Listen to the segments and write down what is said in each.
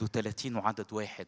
31 وعدد واحد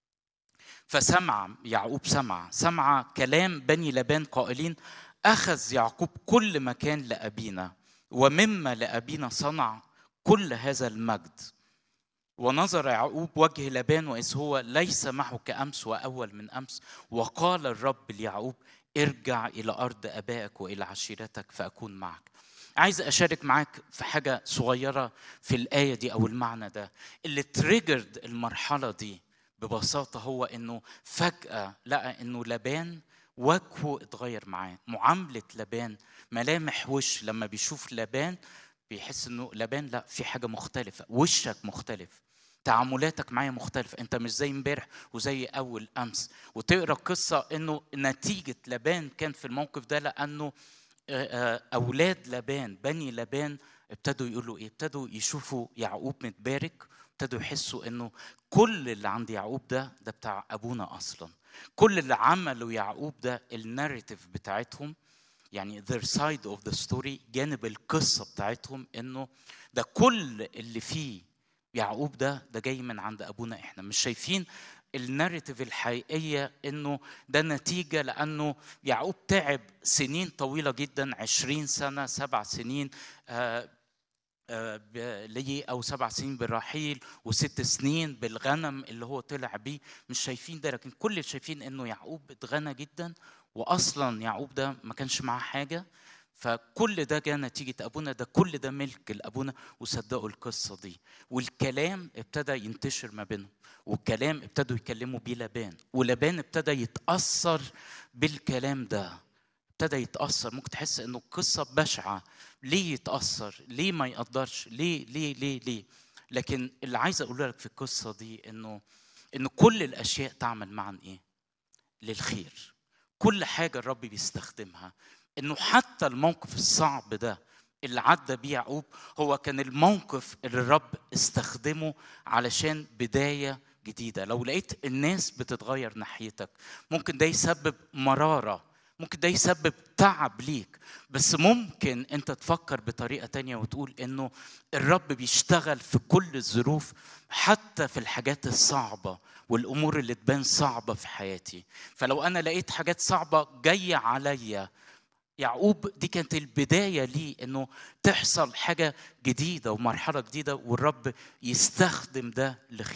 فسمع يعقوب سمع سمع كلام بني لبان قائلين أخذ يعقوب كل مكان لأبينا ومما لأبينا صنع كل هذا المجد ونظر يعقوب وجه لبان وإذ هو ليس معه كأمس وأول من أمس وقال الرب ليعقوب ارجع إلى أرض أبائك وإلى عشيرتك فأكون معك عايز أشارك معاك في حاجة صغيرة في الآية دي أو المعنى ده اللي تريجرد المرحلة دي ببساطة هو إنه فجأة لقى إنه لبان وجهه اتغير معاه معاملة لبان ملامح وش لما بيشوف لبان بيحس انه لبان لا في حاجه مختلفه وشك مختلف تعاملاتك معايا مختلفة أنت مش زي امبارح وزي أول أمس وتقرأ قصة إنه نتيجة لبان كان في الموقف ده لأنه أولاد لبان بني لبان ابتدوا يقولوا إيه؟ ابتدوا يشوفوا يعقوب متبارك ابتدوا يحسوا إنه كل اللي عند يعقوب ده ده بتاع أبونا أصلا كل اللي عمله يعقوب ده الناريتيف بتاعتهم يعني their side of the story جانب القصة بتاعتهم انه ده كل اللي فيه يعقوب ده ده جاي من عند ابونا احنا مش شايفين الناريتيف الحقيقية انه ده نتيجة لانه يعقوب تعب سنين طويلة جدا عشرين سنة سبع سنين آه ليه او سبع سنين بالرحيل وست سنين بالغنم اللي هو طلع بيه مش شايفين ده لكن كل اللي شايفين انه يعقوب اتغنى جدا واصلا يعقوب ده ما كانش معاه حاجه فكل ده جاء نتيجة أبونا ده كل ده ملك لأبونا وصدقوا القصة دي والكلام ابتدى ينتشر ما بينهم والكلام ابتدوا يكلموا بيه لبان ولبان ابتدى يتأثر بالكلام ده ابتدى يتأثر ممكن تحس إنه القصة بشعة ليه يتأثر ليه ما يقدرش ليه ليه ليه ليه لكن اللي عايز أقوله لك في القصة دي إنه إن كل الأشياء تعمل معا إيه للخير كل حاجة الرب بيستخدمها انه حتى الموقف الصعب ده اللي عدى بيه يعقوب هو كان الموقف اللي الرب استخدمه علشان بداية جديدة لو لقيت الناس بتتغير ناحيتك ممكن ده يسبب مرارة ممكن ده يسبب تعب ليك بس ممكن انت تفكر بطريقة تانية وتقول انه الرب بيشتغل في كل الظروف حتى في الحاجات الصعبة والامور اللي تبان صعبة في حياتي فلو انا لقيت حاجات صعبة جاية عليا يعقوب دي كانت البداية ليه انه تحصل حاجة جديدة ومرحلة جديدة والرب يستخدم ده لخير